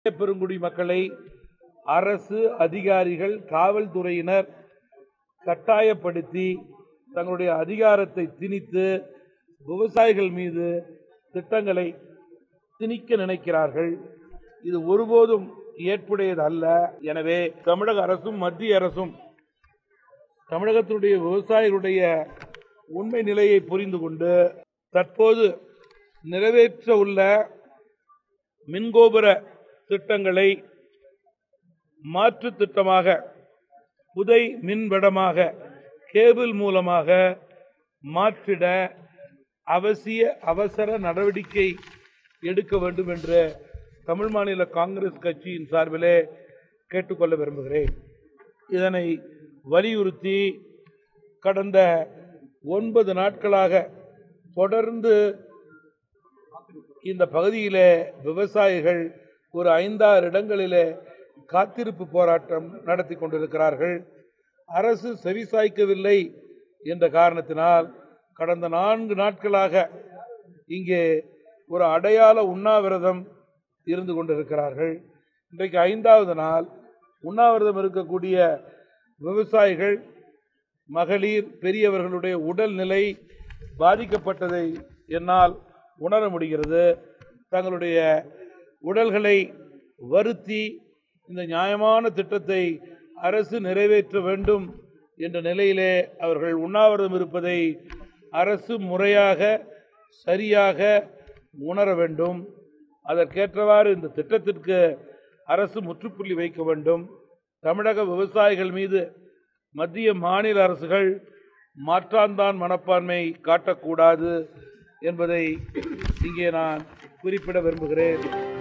பெருங்குடி மக்களை அரசு அதிகாரிகள் காவல்துறையினர் கட்டாயப்படுத்தி தங்களுடைய அதிகாரத்தை திணித்து விவசாயிகள் மீது திட்டங்களை திணிக்க நினைக்கிறார்கள் இது ஒருபோதும் ஏற்புடையது அல்ல எனவே தமிழக அரசும் மத்திய அரசும் தமிழகத்தினுடைய விவசாயிகளுடைய உண்மை நிலையை புரிந்து கொண்டு தற்போது நிறைவேற்ற உள்ள மின்கோபுர திட்டங்களை மாற்று திட்டமாக புதை மின்வடமாக கேபிள் மூலமாக மாற்றிட அவசிய அவசர நடவடிக்கை எடுக்க வேண்டும் என்று தமிழ் மாநில காங்கிரஸ் கட்சியின் சார்பிலே கேட்டுக்கொள்ள விரும்புகிறேன் இதனை வலியுறுத்தி கடந்த ஒன்பது நாட்களாக தொடர்ந்து இந்த பகுதியிலே விவசாயிகள் ஒரு ஐந்தாறு இடங்களிலே காத்திருப்பு போராட்டம் நடத்தி கொண்டிருக்கிறார்கள் அரசு செவிசாய்க்கவில்லை என்ற காரணத்தினால் கடந்த நான்கு நாட்களாக இங்கே ஒரு அடையாள உண்ணாவிரதம் இருந்து கொண்டிருக்கிறார்கள் இன்றைக்கு ஐந்தாவது நாள் உண்ணாவிரதம் இருக்கக்கூடிய விவசாயிகள் மகளிர் பெரியவர்களுடைய உடல்நிலை பாதிக்கப்பட்டதை என்னால் உணர முடிகிறது தங்களுடைய உடல்களை வருத்தி இந்த நியாயமான திட்டத்தை அரசு நிறைவேற்ற வேண்டும் என்ற நிலையிலே அவர்கள் உண்ணாவிரதம் இருப்பதை அரசு முறையாக சரியாக உணர வேண்டும் அதற்கேற்றவாறு இந்த திட்டத்திற்கு அரசு முற்றுப்புள்ளி வைக்க வேண்டும் தமிழக விவசாயிகள் மீது மத்திய மாநில அரசுகள் மாற்றாந்தான் மனப்பான்மை காட்டக்கூடாது என்பதை இங்கே நான் குறிப்பிட விரும்புகிறேன்